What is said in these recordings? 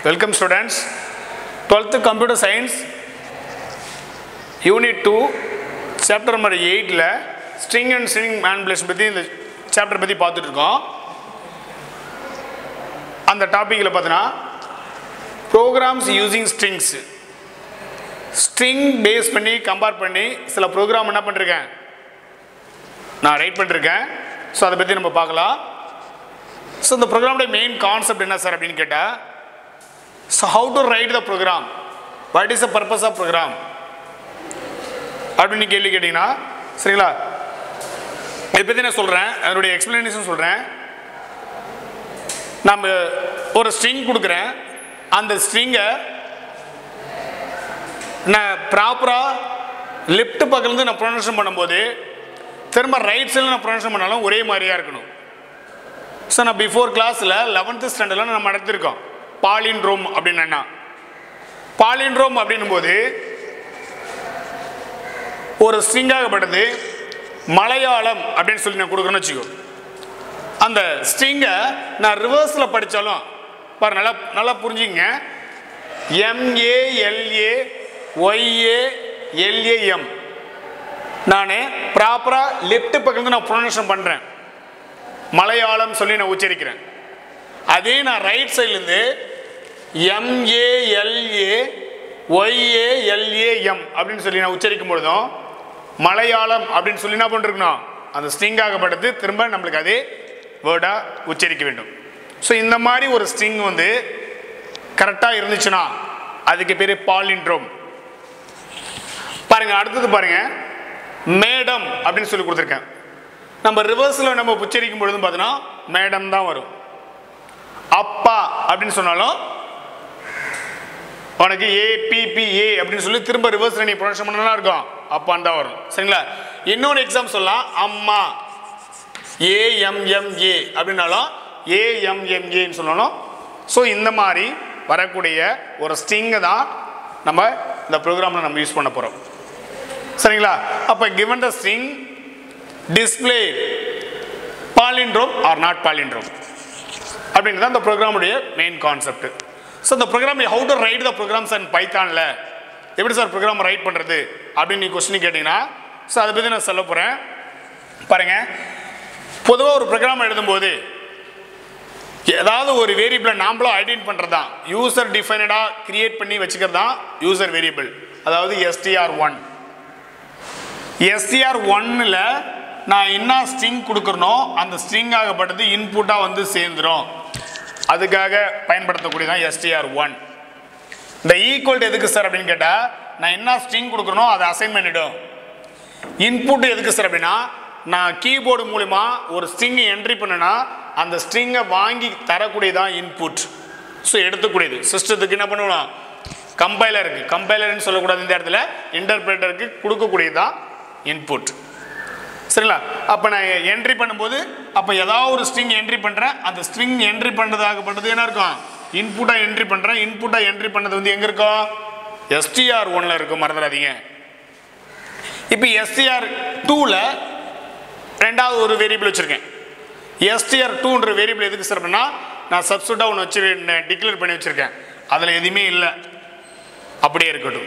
welcome students twelfth computer science unit two chapter number எயிட்டில் string and string manipulation பற்றி இந்த சாப்டர் பற்றி பார்த்துட்டு இருக்கோம் அந்த டாப்பிக்கில் பார்த்தீங்கன்னா programs using strings string pass பண்ணி கம்பேர் பண்ணி சில ப்ரோக்ராம் என்ன பண்ணிருக்கேன் நான் ரைட் பண்ணிருக்கேன் ஸோ அதை பற்றி நம்ம பார்க்கலாம் ஸோ இந்த ப்ரோக்ராமுடைய மெயின் கான்செப்ட் என்ன சார் அப்படின்னு கேட்டால் so how to write the program what is the purpose of program அப்படின்னு கேள்வி கேட்டிங்கன்னா சரிங்களா இதை பற்றி நான் சொல்கிறேன் அதனுடைய எக்ஸ்பிளனேஷன் சொல்கிறேன் நம்ம ஒரு ஸ்ட்ரிங் கொடுக்குறேன் அந்த ஸ்ட்ரிங்கை நான் ப்ராப்பராக லெஃப்ட் பக்கத்துலேருந்து நான் ப்ரொனன்ஷன் பண்ணும்போது திரும்ப ரைட் சைடில் நான் ப்ரொனன்ஷன் பண்ணாலும் ஒரே மாதிரியாக இருக்கணும் ஸோ நான் பிஃபோர் கிளாஸில் லெவன்த்து ஸ்டாண்டர்டில் நம்ம நடத்திருக்கோம் பாலின்ட்ரோம் அப்படின்னு பாலின்ட்ரோம் அப்படின்னும் போது ஒரு ஸ்ட்ரிங்காகப்பட்டது மலையாளம் அப்படின்னு சொல்லி நான் கொடுக்குறேன்னு வச்சுக்கோ அந்த ஸ்ட்ரிங்கை நான் ரிவர்ஸில் படித்தாலும் பாரு நல்லா நல்லா புரிஞ்சுங்க எம்ஏஎல்ஏ ஒய்ஏ எல்ஏஎம் நான் ப்ராப்பராக லெஃப்ட் பக்கத்துலேருந்து நான் ப்ரொனன்ஷன் பண்ணுறேன் மலையாளம் சொல்லி நான் உச்சரிக்கிறேன் அதே நான் ரைட் சைட்லேருந்து எம்ஏஎல்ஏ ஒய்ஏஎல்ஏஎம் அப்படின்னு சொல்லி நான் உச்சரிக்கும் பொழுதும் மலையாளம் அப்படின்னு சொல்லி என்ன பண்ணிருக்கணும் அந்த ஸ்ட்ரிங் ஆகப்பட்டது திரும்ப நம்மளுக்கு அதே வேர்டாக உச்சரிக்க வேண்டும் ஸோ இந்த மாதிரி ஒரு ஸ்ட்ரிங் வந்து கரெக்டாக இருந்துச்சுன்னா அதுக்கு பேர் பாலின்ட்ரோம் பாருங்க அடுத்தது பாருங்க மேடம் அப்படின்னு சொல்லி கொடுத்துருக்கேன் நம்ம ரிவர்ஸில் நம்ம உச்சரிக்கும் பொழுது பார்த்தீங்கன்னா மேடம் தான் வரும் அப்பா அப்படின்னு சொன்னாலும் உனக்கு ஏபிபிஏ அப்படின்னு சொல்லி திரும்ப ரிவர்ஸில் நீ ப்ரொடக்ஷன் பண்ணலாம் இருக்கும் அப்பான்னு தான் வரும் சரிங்களா இன்னொரு எக்ஸாம் சொல்லலாம் அம்மா ஏஎம்எம்ஏ அப்படின்னாலும் ஏஎம்எம்ஏன்னு சொன்னாலும் ஸோ இந்த மாதிரி வரக்கூடிய ஒரு ஸ்ட்ரிங்கை தான் நம்ம இந்த ப்ரோக்ராமில் நம்ம யூஸ் பண்ண போகிறோம் சரிங்களா அப்போ given the string display palindrome or not palindrome அப்படின்றது அந்த ப்ரோக்ராமுடைய மெயின் கான்செப்ட் ஸோ இந்த program how to write the programs and பைத்தானில் எப்படி சார் ப்ரோக்ராம் ரைட் பண்ணுறது அப்படின்னு நீ கொஸ்டின் கேட்டிங்கன்னா ஸோ அதை பற்றி நான் சொல்ல போகிறேன் பாருங்கள் பொதுவாக ஒரு ப்ரோக்ராம் எழுதும்போது ஏதாவது ஒரு வேரியபிளை நாமளும் ஐடென்ட் பண்ணுறது தான் யூசர் டிஃபைனடாக கிரியேட் பண்ணி வச்சுக்கிறது தான் யூசர் வேரியபிள் அதாவது எஸ்டிஆர் ஒன் எஸ்டிஆர் ஒன்னில் நான் என்ன ஸ்ட்ரிங் கொடுக்குறனோ அந்த ஸ்ட்ரிங் ஆகப்பட்டது இன்புட்டாக வந்து சேர்ந்துடும் அதுக்காக பயன்படுத்தக்கூடிய தான் எஸ்டிஆர் ஒன் இந்த ஈக்குவல் எதுக்கு சார் அப்படின்னு கேட்டால் நான் என்ன ஸ்ட்ரிங் கொடுக்குறனோ அதை அசைன் பண்ணிடும் இன்புட் எதுக்கு சார் அப்படின்னா நான் கீபோர்டு மூலிமா ஒரு ஸ்ட்ரிங்கை என்ட்ரி பண்ணனா அந்த ஸ்ட்ரிங்கை வாங்கி தரக்கூடியதான் இன்புட் ஸோ எடுத்துக்கூடியது சிஸ்டத்துக்கு என்ன பண்ணுவோம் கம்பைலருக்கு கம்பைலர்னு சொல்லக்கூடாது இந்த இடத்துல இன்டர்பிரேட்டருக்கு கொடுக்கக்கூடியது தான் இன்புட் சரிங்களா அப்போ நான் என்ட்ரி பண்ணும்போது அப்போ ஏதாவது ஒரு ஸ்ட்ரிங் என்ட்ரி பண்ணுறேன் அந்த ஸ்ட்ரிங் என்ட்ரி பண்ணுறதாகப்பட்டது என்ன இருக்கும் இன்புட்டாக என்ட்ரி பண்ணுறேன் இன்புட்டாக என்ட்ரி பண்ணது வந்து எங்கே இருக்கும் எஸ்டிஆர் ஒன்ல இருக்கும் மறந்துடாதீங்க இப்போ எஸ்டிஆர் டூவில் ரெண்டாவது ஒரு வேரியபிள் வச்சுருக்கேன் எஸ்டிஆர் டூன்ற வேரியபிள் எதுக்கு சார் அப்படின்னா நான் சப்ஸ்டியூட்டாக ஒன்று வச்சு டிக்ளேர் பண்ணி வச்சுருக்கேன் அதில் எதுவுமே இல்லை அப்படியே இருக்கட்டும்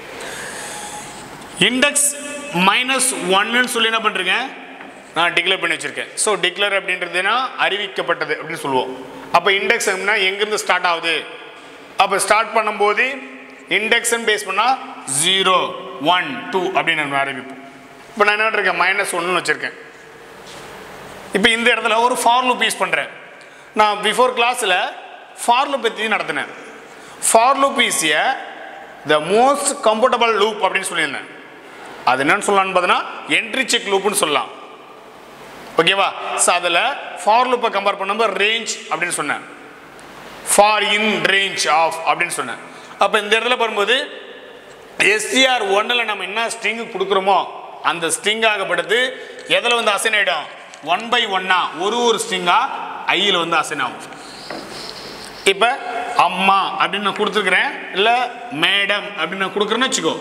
இண்டெக்ஸ் மைனஸ் ஒன்னு சொல்லி என்ன பண்ணுறேன் நான் டிக்ளேர் பண்ணி வச்சுருக்கேன் ஸோ டிக்ளேர் அப்படின்றதுனா அறிவிக்கப்பட்டது அப்படின்னு சொல்லுவோம் அப்போ இண்டெக்ஸ் அப்படின்னா எங்கேருந்து ஸ்டார்ட் ஆகுது அப்போ ஸ்டார்ட் பண்ணும்போது இண்டெக்ஸ்ன்னு பேஸ் பண்ணால் ஜீரோ ஒன் டூ அப்படின்னு நம்ம ஆரம்பிப்போம் இப்போ நான் என்ன இருக்கேன் மைனஸ் ஒன்று வச்சுருக்கேன் இப்போ இந்த இடத்துல ஒரு ஃபார் லூப் யூஸ் பண்ணுறேன் நான் பிஃபோர் கிளாஸில் ஃபார் லூப் பற்றி நடத்தினேன் for loop is a the most comfortable loop அப்படின்னு சொல்லியிருந்தேன் அது என்னன்னு சொல்லலாம்னு பார்த்தீங்கன்னா என்ட்ரி செக் லூப்னு சொல்லலாம் ஓகேவா ஸோ அதில் ஃபார் லூப்பை கம்பேர் பண்ணும்போது ரேஞ்ச் அப்படின்னு சொன்னேன் ஃபார் இன் ரேஞ்ச் ஆஃப் அப்படின்னு சொன்னேன் அப்போ இந்த இடத்துல வரும்போது எஸ்டிஆர் ஒன்னில் நம்ம என்ன ஸ்ட்ரிங் கொடுக்குறோமோ அந்த ஸ்ட்ரிங் ஆகப்படுது எதில் வந்து அசைன் ஆகிடும் ஒன் பை ஒன்னா ஒரு ஒரு ஸ்ட்ரிங்காக ஐயில் வந்து அசைன் ஆகும் இப்போ அம்மா அப்படின்னு நான் கொடுத்துருக்குறேன் இல்லை மேடம் அப்படின்னு நான் கொடுக்குறேன்னு வச்சுக்கோ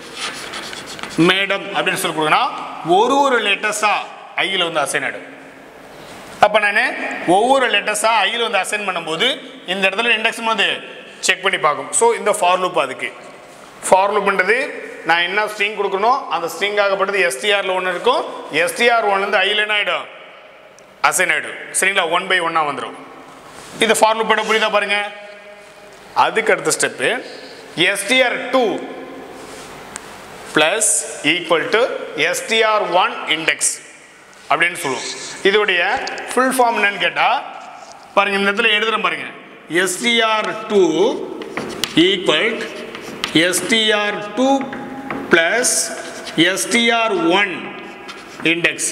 மேடம் அப்படின்னு சொல்லி கொடுக்குறேன்னா ஒரு ஒரு லெட்டர்ஸாக ஐயில் வந்து அசைன் ஆகிடும் அப்போ நான் ஒவ்வொரு லெட்டர்ஸாக ஐயில் வந்து அசைன் பண்ணும்போது இந்த இடத்துல இண்டெக்ஸ் வந்து செக் பண்ணி பார்க்கும் ஸோ இந்த ஃபார் லூப் அதுக்கு ஃபார் லூப்ன்றது நான் என்ன ஸ்ட்ரிங் கொடுக்கணும் அந்த ஸ்ட்ரிங் ஆகப்பட்டது எஸ்டிஆரில் ஒன்று இருக்கும் எஸ்டிஆர் ஒன்லேருந்து ஐயில் என்ன ஆகிடும் அசைன் ஆகிடும் சரிங்களா ஒன் பை ஒன்னாக வந்துடும் இது ஃபார் லூப் புரியுதா பாருங்க அதுக்கு அடுத்த step STR two plus equal to STR one index அப்படின்னு சொல்லுவோம் இதோடைய ஃபுல் ஃபார்ம் என்னன்னு கேட்டால் பாருங்க இந்த இடத்துல எழுதுறேன் பாருங்க STR two equal STR two plus STR one index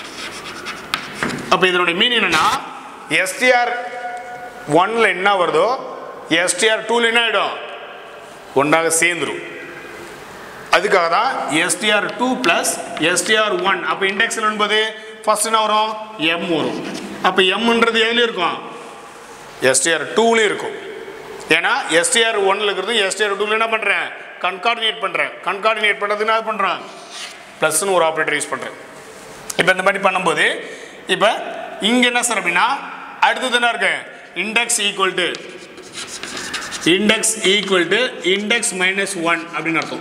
அப்போ இதனுடைய மீனிங் என்னன்னா எஸ்டிஆர் ஒன்ல என்ன வருதோ எஸ்டிஆர் டூல என்ன ஆகிடும் ஒன்றாக சேர்ந்துரும் அதுக்காக தான் STR two plus STR one அப்போ இண்டெக்ஸ் என்பது ஃபர்ஸ்ட் என்ன வரும் எம் வரும் அப்போ எம்ன்றது எதுல இருக்கும் எஸ்டிஆர் டூலையும் இருக்கும் ஏன்னா எஸ்டிஆர் ஒன்ல இருக்கிறது எஸ்டிஆர் டூல என்ன பண்ணுறேன் கன்கார்டினேட் பண்ணுறேன் கன்கார்டினேட் பண்ணுறதுக்கு என்ன பண்ணுறேன் ப்ளஸ்னு ஒரு ஆப்ரேட்டர் யூஸ் பண்ணுறேன் இப்போ இந்த மாதிரி பண்ணும்போது இப்போ இங்கே என்ன சார் அப்படின்னா அடுத்தது என்ன இருக்கு index equal to index equal to index minus one அப்படின்னு அர்த்தம்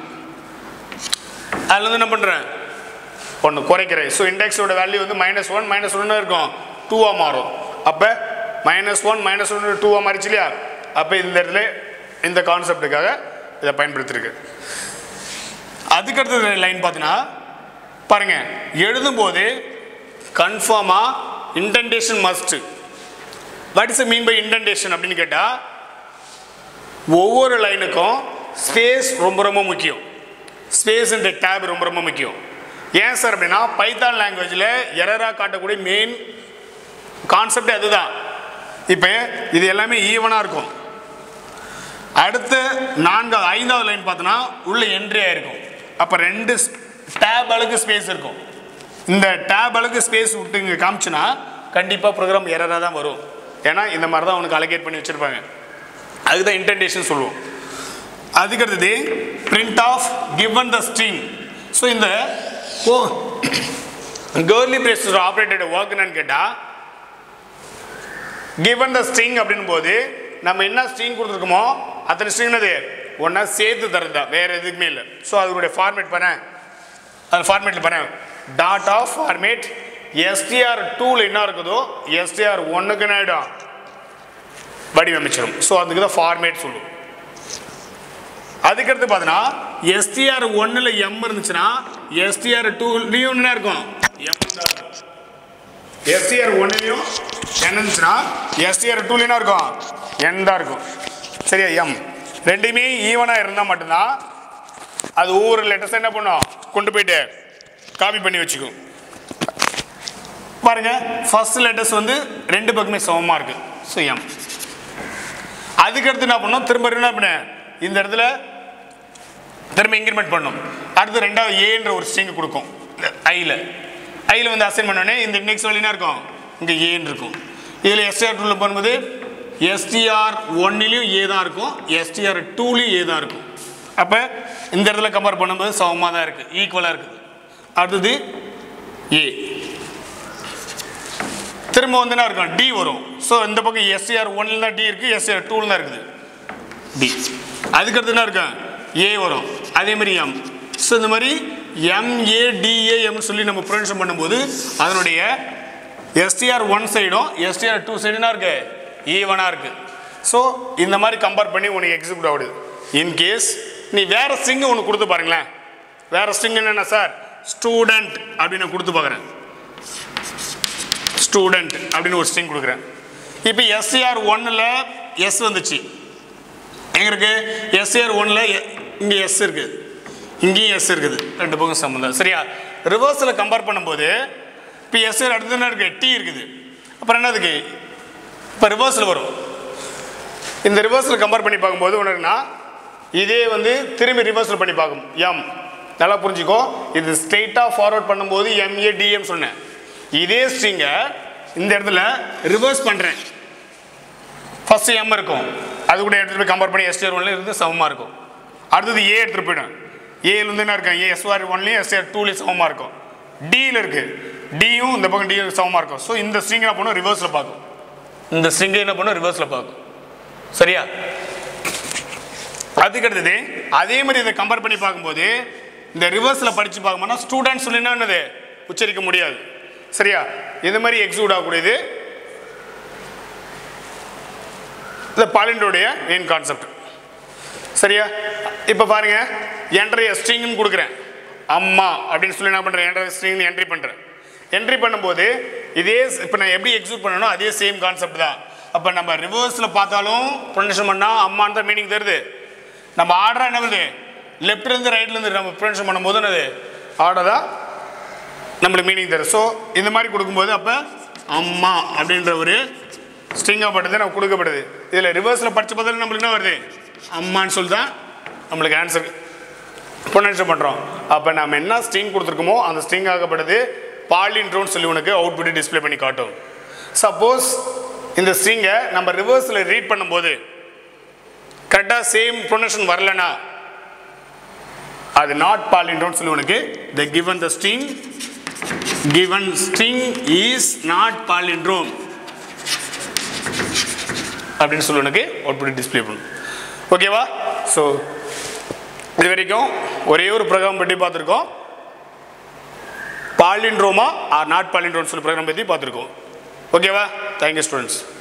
அதில் வந்து என்ன பண்ணுறேன் ஒன்று குறைக்கிறேன் ஸோ இண்டெக்ஸோட வேல்யூ வந்து மைனஸ் ஒன் மைனஸ் ஒன்று இருக்கும் டூவாக மாறும் அப்போ மைனஸ் ஒன் மைனஸ் ஒன்று டூவாக மாறிச்சு இல்லையா அப்போ இந்த இடத்துல இந்த கான்செப்டுக்காக இதை பயன்படுத்தியிருக்கு அதுக்கு அடுத்த லைன் பார்த்தீங்கன்னா பாருங்க எழுதும்போது கன்ஃபார்மாக indentation must what is mean by indentation அப்படின்னு கேட்டால் ஒவ்வொரு லைனுக்கும் ஸ்பேஸ் ரொம்ப ரொம்ப முக்கியம் ஸ்பேஸ்ன்ற டேப் ரொம்ப ரொம்ப முக்கியம் ஏன் சார் அப்படின்னா பைத்தான் லாங்குவேஜில் எரராக காட்டக்கூடிய மெயின் கான்செப்ட் அதுதான் இப்போ இது எல்லாமே ஈவனாக இருக்கும் அடுத்த நான்காவது ஐந்தாவது லைன் பார்த்தோன்னா உள்ள என்ட்ரி ஆயிருக்கும் அப்போ ரெண்டு டேப் அளவுக்கு ஸ்பேஸ் இருக்கும் இந்த டேப் அளவுக்கு ஸ்பேஸ் விட்டு இங்கே காமிச்சுன்னா கண்டிப்பாக ப்ரோக்ராம் எரராக தான் வரும் ஏன்னா இந்த மாதிரி தான் அவனுக்கு அலகேட் பண்ணி வச்சுருப்பாங்க அதுதான் இன்டென்டேஷன் சொல்லுவோம் அதுக்கு அடுத்தது print of given the string so இந்த oh curly brace operated work என்னன்னு கேட்டால் கிவன் த ஸ்ட்ரிங் அப்படின் போது நம்ம என்ன ஸ்ட்ரிங் கொடுத்துருக்கோமோ அத்தனை ஸ்ட்ரிங் என்னது ஒன்றா சேர்த்து தரது தான் வேறு எதுக்குமே இல்லை ஸோ அதனுடைய ஃபார்மேட் பண்ணேன் அது ஃபார்மேட்டில் பண்ணேன் டாட் ஆஃப் ஃபார்மேட் எஸ்டிஆர் டூவில் என்ன இருக்குதோ எஸ்டிஆர் ஒன்றுக்கு என்ன ஆகிடும் வடிவமைச்சிடும் ஸோ அதுக்கு தான் ஃபார்மேட் சொல்லுவோம் அதுக்கடுத்து பார்த்தீங்கன்னா எஸ்டிஆர் ஒன்றில் எம் இருந்துச்சுன்னா எஸ்டிஆர் டூலையும் என்ன இருக்கும் எம் தான் இருக்கும் எஸ்டிஆர் ஒன்றுலையும் என்ன இருந்துச்சுன்னா எஸ்டிஆர் டூல என்ன இருக்கும் என் தான் இருக்கும் சரியா எம் ரெண்டுமே ஈவனாக இருந்தால் மட்டும்தான் அது ஒவ்வொரு லெட்டர்ஸ் என்ன பண்ணும் கொண்டு போயிட்டு காப்பி பண்ணி வச்சுக்கும் பாருங்க ஃபர்ஸ்ட் லெட்டர்ஸ் வந்து ரெண்டு பக்கமே சமமாக இருக்கு ஸோ எம் அதுக்கடுத்து என்ன பண்ணோம் திரும்ப என்ன பண்ண இந்த இடத்துல திரும்ப இன்க்ரிமெண்ட் பண்ணும் அடுத்து ரெண்டாவது ஏன்ற ஒரு ஸ்ட்ரிங் கொடுக்கும் ஐயில் ஐயில் வந்து அசைன் பண்ணோடனே இந்த இண்டெக்ஸ் என்ன இருக்கும் இங்கே ஏன்னு இருக்கும் இதில் எஸ்டிஆர் டூவில் பண்ணும்போது எஸ்டிஆர் ஒன்னிலையும் ஏ தான் இருக்கும் எஸ்டிஆர் டூலையும் ஏ தான் இருக்கும் அப்போ இந்த இடத்துல கம்பேர் பண்ணும்போது சமமாக தான் இருக்குது ஈக்குவலாக இருக்குது அடுத்தது ஏ திரும்ப வந்து என்ன இருக்கும் டி வரும் ஸோ இந்த பக்கம் எஸ்டிஆர் ஒன்ல தான் டி இருக்குது எஸ்டிஆர் டூவில் தான் இருக்குது டி அதுக்கடுத்து என்ன இருக்கும் ஏ வரும் அதே மாதிரி எம் ஸோ இந்த மாதிரி எம்ஏடிஏஎம் சொல்லி நம்ம ப்ரொனன்ஷன் பண்ணும்போது அதனுடைய எஸ்டிஆர் ஒன் சைடும் எஸ்டிஆர் டூ சைடுனா இருக்கு ஈவனாக இருக்கு ஸோ இந்த மாதிரி கம்பேர் பண்ணி உனக்கு எக்ஸிக்யூட் ஆகுது இன்கேஸ் நீ வேற ஸ்ட்ரிங் ஒன்று கொடுத்து பாருங்களேன் வேற ஸ்ட்ரிங் என்னென்ன சார் ஸ்டூடெண்ட் அப்படின்னு கொடுத்து பார்க்குறேன் ஸ்டூடெண்ட் அப்படின்னு ஒரு ஸ்ட்ரிங் கொடுக்குறேன் இப்போ எஸ்சிஆர் ஒன்னில் எஸ் வந்துச்சு எங்க இருக்கு எஸ்சிஆர் ஒன்னில் இங்கே எஸ் இருக்குது இங்கேயும் எஸ் இருக்குது ரெண்டு பக்கம் சம்மந்தம் சரியா ரிவர்ஸில் கம்பேர் பண்ணும்போது இப்போ எஸ்ஆர் அடுத்து என்ன இருக்குது டி இருக்குது அப்புறம் என்னதுக்கு இப்போ ரிவர்ஸில் வரும் இந்த ரிவர்ஸில் கம்பேர் பண்ணி பார்க்கும்போது உனக்குன்னா இதே வந்து திரும்பி ரிவர்ஸில் பண்ணி பார்க்கும் எம் நல்லா புரிஞ்சுக்கோ இது ஸ்ட்ரெயிட்டாக ஃபார்வர்ட் பண்ணும்போது எம்ஏ டிஎம் சொன்னேன் இதே ஸ்ட்ரிங்கை இந்த இடத்துல ரிவர்ஸ் பண்ணுறேன் ஃபர்ஸ்ட் எம் இருக்கும் அது கூட எடுத்துகிட்டு போய் கம்பேர் பண்ணி எஸ்டிஆர் ஒன்ல இருந்து சமமாக இருக்கும் அடுத்தது ஏ எடுத்துகிட்டு போயிடும் ஏல இருந்து என்ன இருக்கும் ஏ எஸ்ஆர் ஒன்லேயும் எஸ்ஆர் டூலேயும் சமமாக இருக்கும் டியில் இருக்குது டியும் இந்த பக்கம் டி சமமாக இருக்கும் ஸோ இந்த ஸ்ட்ரிங் என்ன பண்ணும் ரிவர்ஸில் பார்க்கும் இந்த ஸ்ட்ரிங்கை என்ன பண்ணும் ரிவர்ஸில் பார்க்கும் சரியா அதுக்கு அடுத்தது அதே மாதிரி இதை கம்பேர் பண்ணி பார்க்கும்போது இந்த ரிவர்ஸில் படித்து பார்க்கும்போது ஸ்டூடெண்ட் சொல்லினா என்னது உச்சரிக்க முடியாது சரியா இது மாதிரி எக்ஸிக்யூட் ஆகக்கூடியது இந்த பாலிண்டோடைய மெயின் கான்செப்ட் சரியா இப்போ பாருங்க என்ட்ரி ஸ்ட்ரிங்னு கொடுக்குறேன் அம்மா அப்படின்னு சொல்லி என்ன பண்ணுறேன் என்ட்ரி ஸ்ட்ரிங் என்ட்ரி பண்ணுறேன் என்ட்ரி பண்ணும்போது இதே இப்போ நான் எப்படி எக்ஸிக்யூட் பண்ணணும் அதே சேம் கான்செப்ட் தான் அப்போ நம்ம ரிவர்ஸில் பார்த்தாலும் ப்ரொனன்ஷன் பண்ணால் அம்மான்னு தான் மீனிங் தருது நம்ம ஆர்டராக என்ன வருது லெஃப்ட்லேருந்து ரைட்லேருந்து நம்ம ப்ரொனன்ஷன் பண்ணும்போது என்னது ஆர்டர் தான் நம்மளுக்கு மீனிங் தரும் ஸோ இந்த மாதிரி கொடுக்கும்போது அப்போ அம்மா அப்படின்ற ஒரு ஸ்ட்ரிங்காகப்பட்டது நம்ம கொடுக்கப்படுது இதில் ரிவர்ஸில் படித்த பதில் நம்மளுக்கு என்ன வருது அம்மான்னு சொல்லி தான் நம்மளுக்கு ஆன்சர் ப்ரொனன்ஷன் பண்ணுறோம் அப்போ நம்ம என்ன ஸ்ட்ரிங் கொடுத்துருக்கோமோ அந்த ஸ்ட்ரிங் ஆகப்படுது பாலின்ட்ரோன்னு சொல்லி உனக்கு அவுட்புட் டிஸ்ப்ளே பண்ணி காட்டும் சப்போஸ் இந்த ஸ்ட்ரிங்கை நம்ம ரிவர்ஸில் ரீட் பண்ணும்போது கரெக்டாக சேம் ப்ரொனன்ஷன் வரலனா அது நாட் பாலின்ட்ரோன்னு சொல்லி உனக்கு the given the string given string is not palindrome அப்படின்னு சொல்லி உனக்கு அவுட்புட் டிஸ்ப்ளே பண்ணும் ஓகேவா ஸோ இது வரைக்கும் ஒரே ஒரு ப்ரோக்ராம் பற்றி பார்த்துருக்கோம் பாலின்ட்ரோமா ஆர் நாட் பாலின்ட்ரோம்னு சொல்லி ப்ரோக்ராம் பற்றி பார்த்துருக்கோம் ஓகேவா தேங்க்யூ ஸ்டூடெண்ட்ஸ்